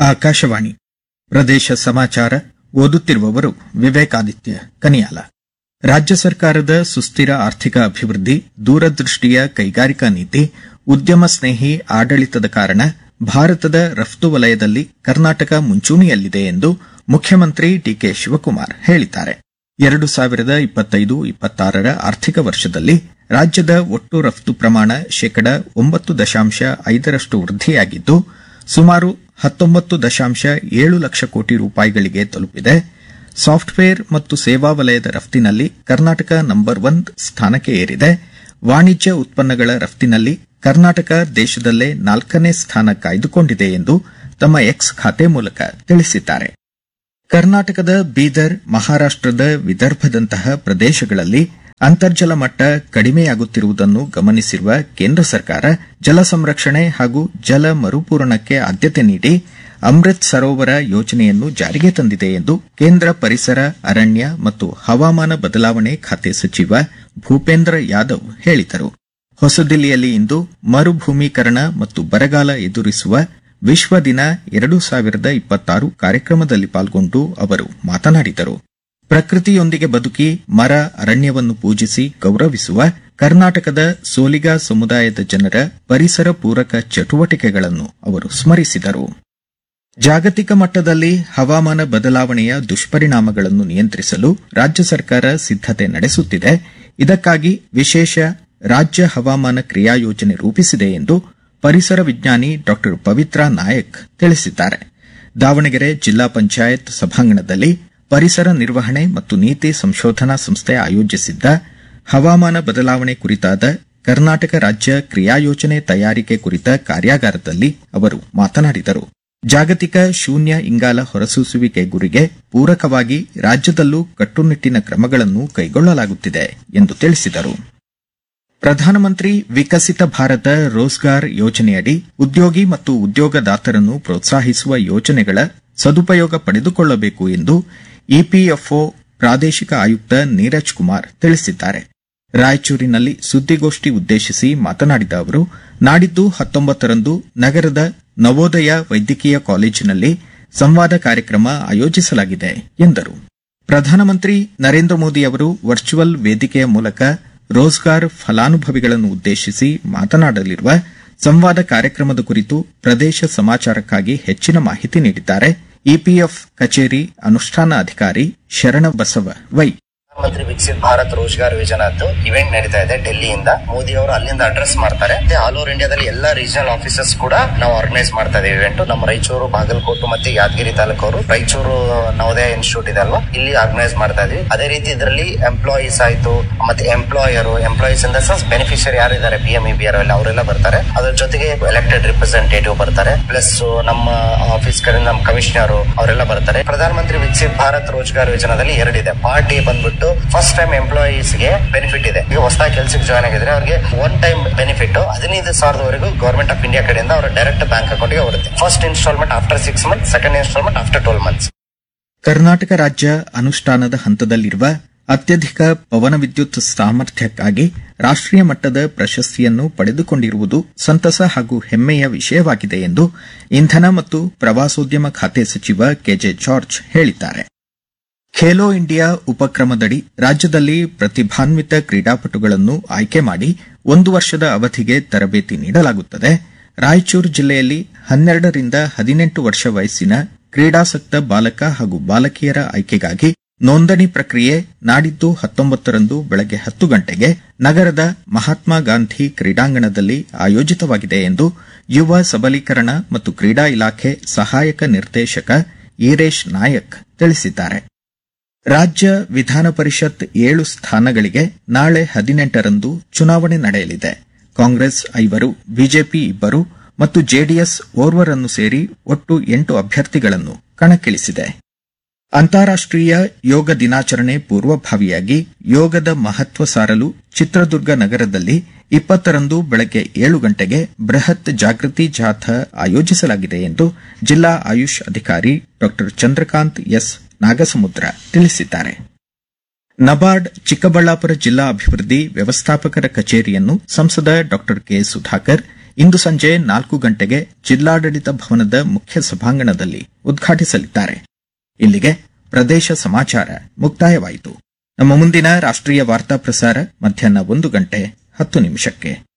ಆಕಾಶವಾಣಿ ಪ್ರದೇಶ ಸಮಾಚಾರ ಓದುತ್ತಿರುವವರು ವಿವೇಕಾದಿತ್ಯ ಕನಿಯಾಲ ರಾಜ್ಯ ಸರ್ಕಾರದ ಸುಸ್ಥಿರ ಆರ್ಥಿಕ ಅಭಿವೃದ್ಧಿ ದೂರದೃಷ್ಟಿಯ ಕೈಗಾರಿಕಾ ನೀತಿ ಉದ್ಯಮ ಸ್ನೇಹಿ ಆಡಳಿತದ ಕಾರಣ ಭಾರತದ ರಫ್ತು ವಲಯದಲ್ಲಿ ಕರ್ನಾಟಕ ಮುಂಚೂಣಿಯಲ್ಲಿದೆ ಎಂದು ಮುಖ್ಯಮಂತ್ರಿ ಡಿಕೆ ಶಿವಕುಮಾರ್ ಹೇಳಿದ್ದಾರೆ ಎರಡು ಸಾವಿರದ ಇಪ್ಪತ್ತೈದು ಇಪ್ಪತ್ತಾರರ ಆರ್ಥಿಕ ವರ್ಷದಲ್ಲಿ ರಾಜ್ಯದ ಒಟ್ಟು ರಫ್ತು ಪ್ರಮಾಣ ಶೇಕಡ ಒಂಬತ್ತು ದಶಾಂಶ ಐದರಷ್ಟು ವೃದ್ಧಿಯಾಗಿದ್ದು ಸುಮಾರು ಹತ್ತೊಂಬತ್ತು ದಶಾಂಶ ಏಳು ಲಕ್ಷ ಕೋಟಿ ರೂಪಾಯಿಗಳಿಗೆ ತಲುಪಿದೆ ಸಾಫ್ಟ್ವೇರ್ ಮತ್ತು ಸೇವಾ ವಲಯದ ರಫ್ತಿನಲ್ಲಿ ಕರ್ನಾಟಕ ನಂಬರ್ ಒನ್ ಸ್ಥಾನಕ್ಕೆ ಏರಿದೆ ವಾಣಿಜ್ಯ ಉತ್ಪನ್ನಗಳ ರಫ್ತಿನಲ್ಲಿ ಕರ್ನಾಟಕ ದೇಶದಲ್ಲೇ ನಾಲ್ಕನೇ ಸ್ಥಾನ ಕಾಯ್ದುಕೊಂಡಿದೆ ಎಂದು ತಮ್ಮ ಎಕ್ಸ್ ಖಾತೆ ಮೂಲಕ ತಿಳಿಸಿದ್ದಾರೆ ಕರ್ನಾಟಕದ ಬೀದರ್ ಮಹಾರಾಷ್ಟದ ವಿದರ್ಭದಂತಹ ಪ್ರದೇಶಗಳಲ್ಲಿ ಅಂತರ್ಜಲ ಮಟ್ಟ ಕಡಿಮೆಯಾಗುತ್ತಿರುವುದನ್ನು ಗಮನಿಸಿರುವ ಕೇಂದ್ರ ಸರ್ಕಾರ ಜಲ ಸಂರಕ್ಷಣೆ ಹಾಗೂ ಜಲ ಮರುಪೂರಣಕ್ಕೆ ಆದ್ಯತೆ ನೀಡಿ ಅಮೃತ್ ಸರೋವರ ಯೋಜನೆಯನ್ನು ಜಾರಿಗೆ ತಂದಿದೆ ಎಂದು ಕೇಂದ್ರ ಪರಿಸರ ಅರಣ್ಯ ಮತ್ತು ಹವಾಮಾನ ಬದಲಾವಣೆ ಖಾತೆ ಸಚಿವ ಭೂಪೇಂದ್ರ ಯಾದವ್ ಹೇಳಿದರು ಹೊಸದಿಲ್ಲಿಯಲ್ಲಿ ಇಂದು ಮರುಭೂಮೀಕರಣ ಮತ್ತು ಬರಗಾಲ ಎದುರಿಸುವ ವಿಶ್ವ ದಿನ ಎರಡು ಸಾವಿರದ ಇಪ್ಪತ್ತಾರು ಕಾರ್ಯಕ್ರಮದಲ್ಲಿ ಪಾಲ್ಗೊಂಡು ಅವರು ಮಾತನಾಡಿದರು ಪ್ರಕೃತಿಯೊಂದಿಗೆ ಬದುಕಿ ಮರ ಅರಣ್ಯವನ್ನು ಪೂಜಿಸಿ ಗೌರವಿಸುವ ಕರ್ನಾಟಕದ ಸೋಲಿಗ ಸಮುದಾಯದ ಜನರ ಪರಿಸರ ಪೂರಕ ಚಟುವಟಿಕೆಗಳನ್ನು ಅವರು ಸ್ಮರಿಸಿದರು ಜಾಗತಿಕ ಮಟ್ಟದಲ್ಲಿ ಹವಾಮಾನ ಬದಲಾವಣೆಯ ದುಷ್ಪರಿಣಾಮಗಳನ್ನು ನಿಯಂತ್ರಿಸಲು ರಾಜ್ಯ ಸರ್ಕಾರ ಸಿದ್ದತೆ ನಡೆಸುತ್ತಿದೆ ಇದಕ್ಕಾಗಿ ವಿಶೇಷ ರಾಜ್ಯ ಹವಾಮಾನ ಕ್ರಿಯಾ ಯೋಜನೆ ರೂಪಿಸಿದೆ ಎಂದು ಪರಿಸರ ವಿಜ್ಞಾನಿ ಡಾ ಪವಿತ್ರಾ ನಾಯಕ್ ತಿಳಿಸಿದ್ದಾರೆ ದಾವಣಗೆರೆ ಜಿಲ್ಲಾ ಪಂಚಾಯತ್ ಸಭಾಂಗಣದಲ್ಲಿ ಪರಿಸರ ನಿರ್ವಹಣೆ ಮತ್ತು ನೀತಿ ಸಂಶೋಧನಾ ಸಂಸ್ಥೆ ಆಯೋಜಿಸಿದ್ದ ಹವಾಮಾನ ಬದಲಾವಣೆ ಕುರಿತಾದ ಕರ್ನಾಟಕ ರಾಜ್ಯ ಕ್ರಿಯಾಯೋಜನೆ ತಯಾರಿಕೆ ಕುರಿತ ಕಾರ್ಯಾಗಾರದಲ್ಲಿ ಅವರು ಮಾತನಾಡಿದರು ಜಾಗತಿಕ ಶೂನ್ಯ ಇಂಗಾಲ ಹೊರಸೂಸುವಿಕೆ ಗುರಿಗೆ ಪೂರಕವಾಗಿ ರಾಜ್ಯದಲ್ಲೂ ಕಟ್ಟುನಿಟ್ಟಿನ ಕ್ರಮಗಳನ್ನು ಕೈಗೊಳ್ಳಲಾಗುತ್ತಿದೆ ಎಂದು ತಿಳಿಸಿದರು ಪ್ರಧಾನಮಂತ್ರಿ ವಿಕಸಿತ ಭಾರತ ರೋಜ್ಗಾರ್ ಯೋಜನೆಯಡಿ ಉದ್ಯೋಗಿ ಮತ್ತು ಉದ್ಯೋಗದಾತರನ್ನು ಪ್ರೋತ್ಸಾಹಿಸುವ ಯೋಜನೆಗಳ ಸದುಪಯೋಗ ಪಡೆದುಕೊಳ್ಳಬೇಕು ಎಂದು ಇಪಿಎಫ್ಒ ಪ್ರಾದೇಶಿಕ ಆಯುಕ್ತ ನೀರಜ್ ಕುಮಾರ್ ತಿಳಿಸಿದ್ದಾರೆ ರಾಯಚೂರಿನಲ್ಲಿ ಸುದ್ದಿಗೋಷ್ಠಿ ಉದ್ದೇಶಿಸಿ ಮಾತನಾಡಿದ ಅವರು ನಾಡಿದ್ದು ಹತ್ತೊಂಬತ್ತರಂದು ನಗರದ ನವೋದಯ ವೈದ್ಯಕೀಯ ಕಾಲೇಜಿನಲ್ಲಿ ಸಂವಾದ ಕಾರ್ಯಕ್ರಮ ಆಯೋಜಿಸಲಾಗಿದೆ ಎಂದರು ಪ್ರಧಾನಮಂತ್ರಿ ನರೇಂದ್ರ ಮೋದಿ ಅವರು ವರ್ಚುವಲ್ ವೇದಿಕೆಯ ಮೂಲಕ ರೋಜ್ಗಾರ್ ಫಲಾನುಭವಿಗಳನ್ನು ಉದ್ದೇಶಿಸಿ ಮಾತನಾಡಲಿರುವ ಸಂವಾದ ಕಾರ್ಯಕ್ರಮದ ಕುರಿತು ಪ್ರದೇಶ ಸಮಾಚಾರಕ್ಕಾಗಿ ಹೆಚ್ಚಿನ ಮಾಹಿತಿ ನೀಡಿದ್ದಾರೆ ಇಪಿಎಫ್ ಕಚೇರಿ ಅನುಷ್ಠಾನ ಅಧಿಕಾರಿ ಶರಣಬಸವ ವೈ ಪ್ರಧಾನಮಂತ್ರಿ ವಿಕಸಿತ್ ಭಾರತ್ ರೋಜ್ಗಾರ್ ಯೋಜನಾದ್ದು ಇವೆಂಟ್ ನಡೀತಾ ಇದೆ ಡೆಲ್ಲಿಯಿಂದ ಮೋದಿ ಅವರು ಅಲ್ಲಿಂದ ಅಡ್ರೆಸ್ ಮಾಡ್ತಾರೆ ಮತ್ತೆ ಆಲ್ ಓವರ್ ಇಂಡಿಯಾದಲ್ಲಿ ಎಲ್ಲಾ ರೀಜನಲ್ ಆಫೀಸಸ್ ಕೂಡ ನಾವು ಆರ್ಗನೈಸ್ ಮಾಡ್ತಾ ಇದ್ದೀವಿ ಇವೆಂಟ್ ನಮ್ಮ ರಾಯಚೂರು ಬಾಗಲಕೋಟೆ ಮತ್ತೆ ಯಾದಗಿರಿ ತಾಲೂಕವರು ರಾಯಚೂರು ನವೋದಯ ಇನ್ಸ್ಟಿಟ್ಯೂಟ್ ಇದೆ ಅಲ್ವಾ ಇಲ್ಲಿ ಆರ್ಗನೈಸ್ ಮಾಡ್ತಾ ಇದೀವಿ ಅದೇ ರೀತಿ ಇದರಲ್ಲಿ ಎಂಪ್ಲಾಯೀಸ್ ಆಯ್ತು ಮತ್ತೆ employer employees in the sense beneficiary ಯಾರಿದ್ದಾರೆ P M E B R ಅವರೆಲ್ಲ ಬರ್ತಾರೆ ಅದ್ರ ಜೊತೆಗೆ ಎಲೆಕ್ಟೆಡ್ ರಿಪ್ರೆಸೆಂಟೇಟಿವ್ ಬರ್ತಾರೆ ಪ್ಲಸ್ ನಮ್ಮ ಆಫೀಸ್ ಕಡೆ ನಮ್ಮ ಕಮಿಷನರ್ ಅವರೆಲ್ಲ ಬರ್ತಾರೆ ಪ್ರಧಾನಮಂತ್ರಿ ವಿಕಸಿತ್ ಭಾರತ್ ರೋಜ್ಗಾರ್ ಯೋಜನಾದಲ್ಲಿ ಎರಡಿದೆ ಪಾರ್ಟ್ ಎ ಬಂದ್ಬಿಟ್ಟು ಫಸ್ಟ್ ಟೈಮ್ ಎಂಪ್ಲಾಯೀಸ್ ಗೆ ಬೆನಿಫಿಟ್ ಇದೆ ಈಗ ಹೊಸದಾಗಿ ಕೆಲಸಕ್ಕೆ ಜಾಯ್ನ್ ಆಗಿದ್ರೆ ಅವ್ರಿಗೆ ಒನ್ ಟೈಮ್ ಬೆನಿಫಿಟ್ ಹದಿನೈದು ಸಾವಿರದವರೆಗೂ ಗವರ್ಮೆಂಟ್ ಆಫ್ ಇಂಡಿಯಾ ಕಡೆಯಿಂದ ಅವರ ಡೈರೆಕ್ಟ್ ಬ್ಯಾಂಕ್ ಅಕೌಂಟ್ ಗೆ ಬರುತ್ತೆ first instalment after six month second instalment after twelve months Karnataka ರಾಜ್ಯ ಅನುಷ್ಠಾನದ ಹಂತದಲ್ಲಿರುವ ಅತ್ಯಧಿಕ ಪವನ ವಿದ್ಯುತ್ ಸಾಮರ್ಥ್ಯಕ್ಕಾಗಿ ರಾಷ್ಟೀಯ ಮಟ್ಟದ ಪ್ರಶಸ್ತಿಯನ್ನು ಪಡೆದುಕೊಂಡಿರುವುದು ಸಂತಸ ಹಾಗೂ ಹೆಮ್ಮೆಯ ವಿಷಯವಾಗಿದೆ ಎಂದು ಇಂಧನ ಮತ್ತು ಪ್ರವಾಸೋದ್ಯಮ ಖಾತೆ ಸಚಿವ ಕೆಜೆ ಜಾರ್ಜ್ ಹೇಳಿದ್ದಾರೆ ಖೇಲೋ ಇಂಡಿಯಾ ಉಪಕ್ರಮದಡಿ ರಾಜ್ಯದಲ್ಲಿ ಪ್ರತಿಭಾನ್ವಿತ ಕ್ರೀಡಾಪಟುಗಳನ್ನು ಆಯ್ಕೆ ಮಾಡಿ ಒಂದು ವರ್ಷದ ಅವಧಿಗೆ ತರಬೇತಿ ನೀಡಲಾಗುತ್ತದೆ ರಾಯಚೂರು ಜಿಲ್ಲೆಯಲ್ಲಿ ಹನ್ನೆರಡರಿಂದ ಹದಿನೆಂಟು ವರ್ಷ ವಯಸ್ಸಿನ ಕ್ರೀಡಾಸಕ್ತ ಬಾಲಕ ಹಾಗೂ ಬಾಲಕಿಯರ ಆಯ್ಕೆಗಾಗಿ ನೋಂದಣಿ ಪ್ರಕ್ರಿಯೆ ನಾಡಿದ್ದು ಹತ್ತೊಂಬತ್ತರಂದು ಬೆಳಗ್ಗೆ ಹತ್ತು ಗಂಟೆಗೆ ನಗರದ ಮಹಾತ್ಮ ಗಾಂಧಿ ಕ್ರೀಡಾಂಗಣದಲ್ಲಿ ಆಯೋಜಿತವಾಗಿದೆ ಎಂದು ಯುವ ಸಬಲೀಕರಣ ಮತ್ತು ಕ್ರೀಡಾ ಇಲಾಖೆ ಸಹಾಯಕ ನಿರ್ದೇಶಕ ಈರೇಶ್ ನಾಯಕ್ ತಿಳಿಸಿದ್ದಾರೆ ರಾಜ್ಯ ವಿಧಾನ ಪರಿಷತ್ ಏಳು ಸ್ಥಾನಗಳಿಗೆ ನಾಳೆ ಹದಿನೆಂಟರಂದು ಚುನಾವಣೆ ನಡೆಯಲಿದೆ ಕಾಂಗ್ರೆಸ್ ಐವರು ಬಿಜೆಪಿ ಇಬ್ಬರು ಮತ್ತು ಜೆಡಿಎಸ್ ಓರ್ವರನ್ನು ಸೇರಿ ಒಟ್ಟು ಎಂಟು ಅಭ್ಯರ್ಥಿಗಳನ್ನು ಕಣಕ್ಕಿಳಿಸಿದೆ ಅಂತಾರಾಷ್ಟೀಯ ಯೋಗ ದಿನಾಚರಣೆ ಪೂರ್ವಭಾವಿಯಾಗಿ ಯೋಗದ ಮಹತ್ವ ಸಾರಲು ಚಿತ್ರದುರ್ಗ ನಗರದಲ್ಲಿ ಇಪ್ಪತ್ತರಂದು ಬೆಳಗ್ಗೆ ಏಳು ಗಂಟೆಗೆ ಬೃಹತ್ ಜಾಗೃತಿ ಜಾಥಾ ಆಯೋಜಿಸಲಾಗಿದೆ ಎಂದು ಜಿಲ್ಲಾ ಆಯುಷ್ ಅಧಿಕಾರಿ ಡಾ ಚಂದ್ರಕಾಂತ್ ಎಸ್ ನಾಗಸಮುದ್ರ ತಿಳಿಸಿದ್ದಾರೆ ನಬಾರ್ಡ್ ಚಿಕ್ಕಬಳ್ಳಾಪುರ ಜಿಲ್ಲಾ ಅಭಿವೃದ್ಧಿ ವ್ಯವಸ್ಥಾಪಕರ ಕಚೇರಿಯನ್ನು ಸಂಸದ ಡಾ ಕೆ ಸುಧಾಕರ್ ಇಂದು ಸಂಜೆ ನಾಲ್ಕು ಗಂಟೆಗೆ ಜಿಲ್ಲಾಡಳಿತ ಭವನದ ಮುಖ್ಯ ಸಭಾಂಗಣದಲ್ಲಿ ಉದ್ಘಾಟಿಸಲಿದ್ದಾರೆ ಇಲ್ಲಿಗೆ ಪ್ರದೇಶ ಸಮಾಚಾರ ಮುಕ್ತಾಯವಾಯಿತು ನಮ್ಮ ಮುಂದಿನ ರಾಷ್ಟ್ರೀಯ ವಾರ್ತಾ ಪ್ರಸಾರ ಮಧ್ಯಾಹ್ನ ಒಂದು ಗಂಟೆ ಹತ್ತು ನಿಮಿಷಕ್ಕೆ